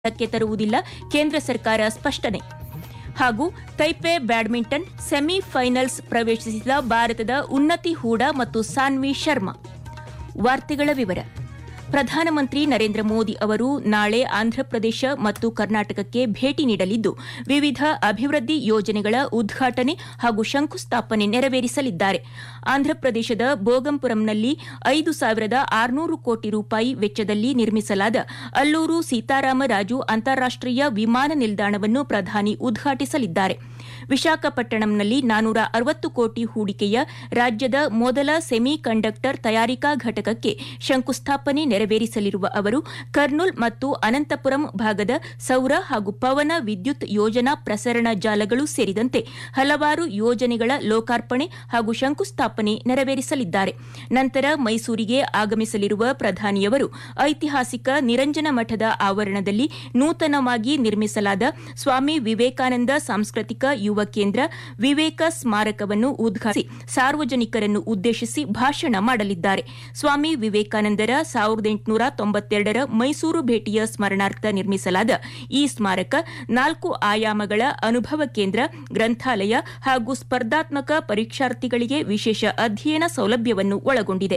ಕ್ಕೆ ತರುವುದಿಲ್ಲ ಕೇಂದ್ರ ಸರ್ಕಾರ ಸ್ಪಷ್ಟನೆ ಹಾಗೂ ತೈಪೆ ಬ್ಯಾಡ್ಮಿಂಟನ್ ಸೆಮಿಫೈನಲ್ಸ್ ಪ್ರವೇಶಿಸಿದ ಭಾರತದ ಉನ್ನತಿ ಹೂಡಾ ಮತ್ತು ಸಾನ್ವಿ ಶರ್ಮಾ ವಾರ್ತೆಗಳ ವಿವರ ಪ್ರಧಾನಮಂತ್ರಿ ನರೇಂದ್ರ ಮೋದಿ ಅವರು ನಾಳೆ ಆಂಧ್ರಪ್ರದೇಶ ಮತ್ತು ಕರ್ನಾಟಕಕ್ಕೆ ಭೇಟಿ ನೀಡಲಿದ್ದು ವಿವಿಧ ಅಭಿವೃದ್ಧಿ ಯೋಜನೆಗಳ ಉದ್ಘಾಟನೆ ಹಾಗೂ ಶಂಕುಸ್ಥಾಪನೆ ನೆರವೇರಿಸಲಿದ್ದಾರೆ ಆಂಧ್ರಪ್ರದೇಶದ ಬೋಗಂಪುರಂನಲ್ಲಿ ಐದು ಸಾವಿರದ ಆರುನೂರು ಕೋಟಿ ರೂಪಾಯಿ ವೆಚ್ಚದಲ್ಲಿ ನಿರ್ಮಿಸಲಾದ ಅಲ್ಲೂರು ಸೀತಾರಾಮರಾಜು ಅಂತಾರಾಷ್ಟೀಯ ವಿಮಾನ ನಿಲ್ದಾಣವನ್ನು ಪ್ರಧಾನಿ ಉದ್ಘಾಟಿಸಲಿದ್ದಾರೆ ವಿಶಾಖಪಟ್ಟಣಂನಲ್ಲಿ ನಾನೂರ ಅರವತ್ತು ಕೋಟಿ ಹೂಡಿಕೆಯ ರಾಜ್ಯದ ಮೊದಲ ಸೆಮಿ ಕಂಡಕ್ಟರ್ ತಯಾರಿಕಾ ಘಟಕಕ್ಕೆ ಶಂಕುಸ್ಥಾಪನೆ ನೆರವೇರಿಸಲಿರುವ ಅವರು ಕರ್ನೂಲ್ ಮತ್ತು ಅನಂತಪುರಂ ಭಾಗದ ಸೌರ ಹಾಗೂ ಪವನ ವಿದ್ಯುತ್ ಯೋಜನಾ ಪ್ರಸರಣ ಜಾಲಗಳು ಸೇರಿದಂತೆ ಹಲವಾರು ಯೋಜನೆಗಳ ಲೋಕಾರ್ಪಣೆ ಹಾಗೂ ಶಂಕುಸ್ಥಾಪನೆ ನೆರವೇರಿಸಲಿದ್ದಾರೆ ನಂತರ ಮೈಸೂರಿಗೆ ಆಗಮಿಸಲಿರುವ ಪ್ರಧಾನಿಯವರು ಐತಿಹಾಸಿಕ ನಿರಂಜನ ಮಠದ ಆವರಣದಲ್ಲಿ ನೂತನವಾಗಿ ನಿರ್ಮಿಸಲಾದ ಸ್ವಾಮಿ ವಿವೇಕಾನಂದ ಸಾಂಸ್ಕೃತಿಕ ಯುವ ಕೇಂದ್ರ ವಿವೇಕ ಸ್ಮಾರಕವನ್ನು ಉದ್ಘಾಟಿಸಿ ಸಾರ್ವಜನಿಕರನ್ನು ಉದ್ದೇಶಿಸಿ ಭಾಷಣ ಮಾಡಲಿದ್ದಾರೆ ಸ್ವಾಮಿ ವಿವೇಕಾನಂದರ ಸಾವಿರದ ಎಂಟುನೂರ ತೊಂಬತ್ತೆರಡರ ಮೈಸೂರು ಭೇಟಿಯ ಸ್ಮರಣಾರ್ಥ ನಿರ್ಮಿಸಲಾದ ಈ ಸ್ಮಾರಕ ನಾಲ್ಕು ಆಯಾಮಗಳ ಅನುಭವ ಕೇಂದ್ರ ಗ್ರಂಥಾಲಯ ಹಾಗೂ ಸ್ಪರ್ಧಾತ್ಮಕ ಪರೀಕ್ಷಾರ್ಥಿಗಳಿಗೆ ವಿಶೇಷ ಅಧ್ಯಯನ ಸೌಲಭ್ಯವನ್ನು ಒಳಗೊಂಡಿದೆ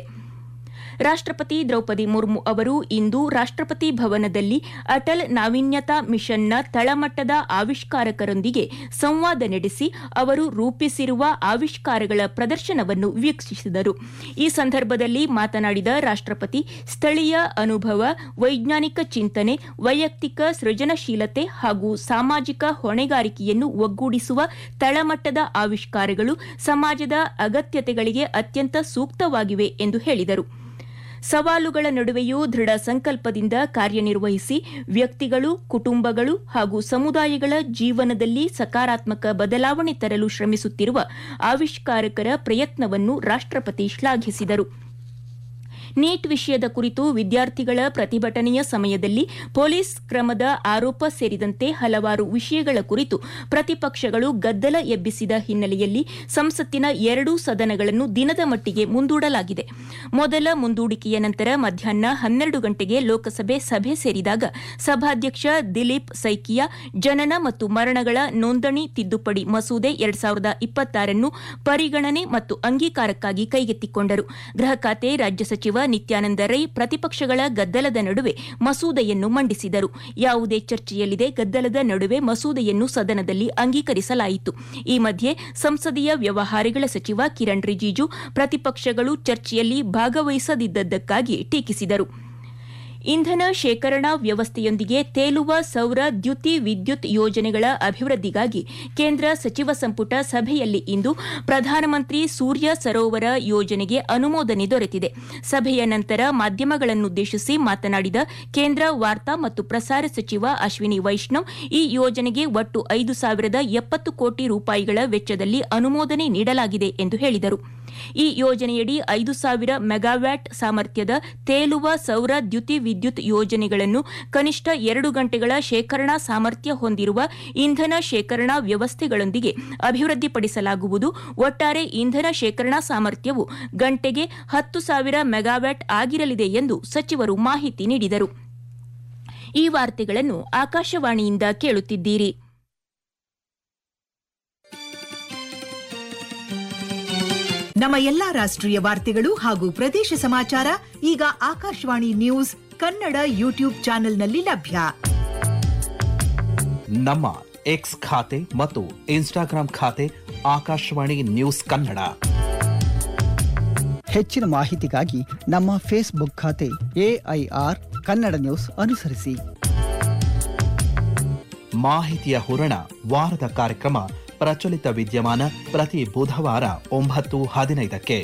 ರಾಷ್ಟಪತಿ ದ್ರೌಪದಿ ಮುರ್ಮು ಅವರು ಇಂದು ರಾಷ್ಟಪತಿ ಭವನದಲ್ಲಿ ಅಟಲ್ ನಾವೀನ್ಯತಾ ಮಿಷನ್ನ ತಳಮಟ್ಟದ ಆವಿಷ್ಕಾರಕರೊಂದಿಗೆ ಸಂವಾದ ನಡೆಸಿ ಅವರು ರೂಪಿಸಿರುವ ಆವಿಷ್ಕಾರಗಳ ಪ್ರದರ್ಶನವನ್ನು ವೀಕ್ಷಿಸಿದರು ಈ ಸಂದರ್ಭದಲ್ಲಿ ಮಾತನಾಡಿದ ರಾಷ್ಟಪತಿ ಸ್ಥಳೀಯ ಅನುಭವ ವೈಜ್ಞಾನಿಕ ಚಿಂತನೆ ವೈಯಕ್ತಿಕ ಸೃಜನಶೀಲತೆ ಹಾಗೂ ಸಾಮಾಜಿಕ ಹೊಣೆಗಾರಿಕೆಯನ್ನು ಒಗ್ಗೂಡಿಸುವ ತಳಮಟ್ಟದ ಆವಿಷ್ಕಾರಗಳು ಸಮಾಜದ ಅಗತ್ಯತೆಗಳಿಗೆ ಅತ್ಯಂತ ಸೂಕ್ತವಾಗಿವೆ ಎಂದು ಹೇಳಿದರು ಸವಾಲುಗಳ ನಡುವೆಯೂ ದೃಢ ಸಂಕಲ್ಪದಿಂದ ಕಾರ್ಯನಿರ್ವಹಿಸಿ ವ್ಯಕ್ತಿಗಳು ಕುಟುಂಬಗಳು ಹಾಗೂ ಸಮುದಾಯಗಳ ಜೀವನದಲ್ಲಿ ಸಕಾರಾತ್ಮಕ ಬದಲಾವಣೆ ತರಲು ಶ್ರಮಿಸುತ್ತಿರುವ ಆವಿಷ್ಕಾರಕರ ಪ್ರಯತ್ನವನ್ನು ರಾಷ್ಟಪತಿ ಶ್ಲಾಘಿಸಿದರು ನೀಟ್ ವಿಷಯದ ಕುರಿತು ವಿದ್ಯಾರ್ಥಿಗಳ ಪ್ರತಿಭಟನೆಯ ಸಮಯದಲ್ಲಿ ಪೊಲೀಸ್ ಕ್ರಮದ ಆರೋಪ ಸೇರಿದಂತೆ ಹಲವಾರು ವಿಷಯಗಳ ಕುರಿತು ಪ್ರತಿಪಕ್ಷಗಳು ಗದ್ದಲ ಎಬ್ಬಿಸಿದ ಹಿನ್ನೆಲೆಯಲ್ಲಿ ಸಂಸತ್ತಿನ ಎರಡೂ ಸದನಗಳನ್ನು ದಿನದ ಮಟ್ಟಿಗೆ ಮುಂದೂಡಲಾಗಿದೆ ಮೊದಲ ಮುಂದೂಡಿಕೆಯ ನಂತರ ಮಧ್ಯಾಹ್ನ ಹನ್ನೆರಡು ಗಂಟೆಗೆ ಲೋಕಸಭೆ ಸಭೆ ಸೇರಿದಾಗ ಸಭಾಧ್ಯಕ್ಷ ದಿಲೀಪ್ ಸೈಕಿಯಾ ಜನನ ಮತ್ತು ಮರಣಗಳ ನೋಂದಣಿ ತಿದ್ದುಪಡಿ ಮಸೂದೆ ಎರಡ್ ಸಾವಿರದ ಇಪ್ಪತ್ತಾರನ್ನು ಪರಿಗಣನೆ ಮತ್ತು ಅಂಗೀಕಾರಕ್ಕಾಗಿ ಕೈಗೆತ್ತಿಕೊಂಡರು ಗೃಹ ಖಾತೆ ರಾಜ್ಯ ಸಚಿವ ನಿತ್ಯಾನಂದ ರೈ ಪ್ರತಿಪಕ್ಷಗಳ ಗದ್ದಲದ ನಡುವೆ ಮಸೂದೆಯನ್ನು ಮಂಡಿಸಿದರು ಯಾವುದೇ ಚರ್ಚೆಯಲ್ಲಿದೆ ಗದ್ದಲದ ನಡುವೆ ಮಸೂದೆಯನ್ನು ಸದನದಲ್ಲಿ ಅಂಗೀಕರಿಸಲಾಯಿತು ಈ ಮಧ್ಯೆ ಸಂಸದೀಯ ವ್ಯವಹಾರಗಳ ಸಚಿವ ಕಿರಣ್ ರಿಜಿಜು ಪ್ರತಿಪಕ್ಷಗಳು ಚರ್ಚೆಯಲ್ಲಿ ಭಾಗವಹಿಸದಿದ್ದಕ್ಕಾಗಿ ಟೀಕಿಸಿದರು ಇಂಧನ ಶೇಖರಣಾ ವ್ಯವಸ್ಥೆಯೊಂದಿಗೆ ತೇಲುವ ಸೌರ ದ್ಯುತಿ ವಿದ್ಯುತ್ ಯೋಜನೆಗಳ ಅಭಿವೃದ್ಧಿಗಾಗಿ ಕೇಂದ್ರ ಸಚಿವ ಸಂಪುಟ ಸಭೆಯಲ್ಲಿ ಇಂದು ಪ್ರಧಾನಮಂತ್ರಿ ಸೂರ್ಯ ಸರೋವರ ಯೋಜನೆಗೆ ಅನುಮೋದನೆ ದೊರೆತಿದೆ ಸಭೆಯ ನಂತರ ಮಾಧ್ಯಮಗಳನ್ನುದ್ದೇಶಿಸಿ ಮಾತನಾಡಿದ ಕೇಂದ್ರ ವಾರ್ತಾ ಮತ್ತು ಪ್ರಸಾರ ಸಚಿವ ಅಶ್ವಿನಿ ವೈಷ್ಣವ್ ಈ ಯೋಜನೆಗೆ ಒಟ್ಟು ಐದು ಸಾವಿರದ ಎಪ್ಪತ್ತು ಕೋಟಿ ರೂಪಾಯಿಗಳ ವೆಚ್ಚದಲ್ಲಿ ಅನುಮೋದನೆ ನೀಡಲಾಗಿದೆ ಎಂದು ಹೇಳಿದರು ಈ ಯೋಜನೆಯಡಿ ಐದು ಸಾವಿರ ಮೆಗಾವ್ಯಾಟ್ ಸಾಮರ್ಥ್ಯದ ತೇಲುವ ಸೌರ ದ್ಯುತಿ ವಿದ್ಯುತ್ ಯೋಜನೆಗಳನ್ನು ಕನಿಷ್ಠ ಎರಡು ಗಂಟೆಗಳ ಶೇಖರಣಾ ಸಾಮರ್ಥ್ಯ ಹೊಂದಿರುವ ಇಂಧನ ಶೇಖರಣಾ ವ್ಯವಸ್ಥೆಗಳೊಂದಿಗೆ ಅಭಿವೃದ್ಧಿಪಡಿಸಲಾಗುವುದು ಒಟ್ಟಾರೆ ಇಂಧನ ಶೇಖರಣಾ ಸಾಮರ್ಥ್ಯವು ಗಂಟೆಗೆ ಹತ್ತು ಸಾವಿರ ಮೆಗಾವ್ಯಾಟ್ ಆಗಿರಲಿದೆ ಎಂದು ಸಚಿವರು ಮಾಹಿತಿ ನೀಡಿದರು ಈ ವಾರ್ತೆಗಳನ್ನು ಆಕಾಶವಾಣಿಯಿಂದ ಕೇಳುತ್ತಿದ್ದೀರಿ ನಮ್ಮ ಎಲ್ಲಾ ರಾಷ್ಟ್ರೀಯ ವಾರ್ತೆಗಳು ಹಾಗೂ ಪ್ರದೇಶ ಸಮಾಚಾರ ಈಗ ಆಕಾಶವಾಣಿ ನ್ಯೂಸ್ ಕನ್ನಡ ಯೂಟ್ಯೂಬ್ ಚಾನೆಲ್ನಲ್ಲಿ ಲಭ್ಯ ನಮ್ಮ ಎಕ್ಸ್ ಖಾತೆ ಮತ್ತು ಇನ್ಸ್ಟಾಗ್ರಾಂ ಖಾತೆ ಆಕಾಶವಾಣಿ ನ್ಯೂಸ್ ಕನ್ನಡ ಹೆಚ್ಚಿನ ಮಾಹಿತಿಗಾಗಿ ನಮ್ಮ ಫೇಸ್ಬುಕ್ ಖಾತೆ ಎಐಆರ್ ಕನ್ನಡ ನ್ಯೂಸ್ ಅನುಸರಿಸಿ ಮಾಹಿತಿಯ ಹೂರಣ ವಾರದ ಕಾರ್ಯಕ್ರಮ ಪ್ರಚಲಿತ ವಿದ್ಯಮಾನ ಪ್ರತಿ ಬುಧವಾರ ಒಂಬತ್ತು ಹದಿನೈದಕ್ಕೆ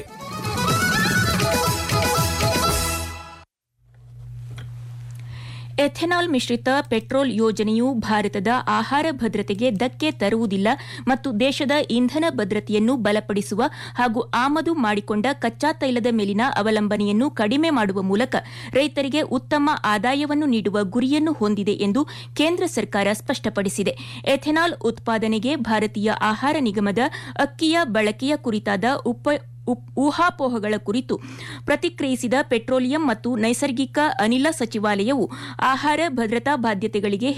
ಎಥೆನಾಲ್ ಮಿಶ್ರಿತ ಪೆಟ್ರೋಲ್ ಯೋಜನೆಯು ಭಾರತದ ಆಹಾರ ಭದ್ರತೆಗೆ ಧಕ್ಕೆ ತರುವುದಿಲ್ಲ ಮತ್ತು ದೇಶದ ಇಂಧನ ಭದ್ರತೆಯನ್ನು ಬಲಪಡಿಸುವ ಹಾಗೂ ಆಮದು ಮಾಡಿಕೊಂಡ ಕಚ್ಚಾ ತೈಲದ ಮೇಲಿನ ಅವಲಂಬನೆಯನ್ನು ಕಡಿಮೆ ಮಾಡುವ ಮೂಲಕ ರೈತರಿಗೆ ಉತ್ತಮ ಆದಾಯವನ್ನು ನೀಡುವ ಗುರಿಯನ್ನು ಹೊಂದಿದೆ ಎಂದು ಕೇಂದ್ರ ಸರ್ಕಾರ ಸ್ಪಷ್ಟಪಡಿಸಿದೆ ಎಥೆನಾಲ್ ಉತ್ಪಾದನೆಗೆ ಭಾರತೀಯ ಆಹಾರ ನಿಗಮದ ಅಕ್ಕಿಯ ಬಳಕೆಯ ಕುರಿತಾದ ಉಪ ಉಪ್- ಊಹಾಪೋಹಗಳ ಕುರಿತು ಪ್ರತಿಕ್ರಿಯಿಸಿದ ಪೆಟ್ರೋಲಿಯಂ ಮತ್ತು ನೈಸರ್ಗಿಕ ಅನಿಲ ಸಚಿವಾಲಯವು ಆಹಾರ ಭದ್ರತಾ ಬಾಧ್ಯತೆಗಳಿಗೆ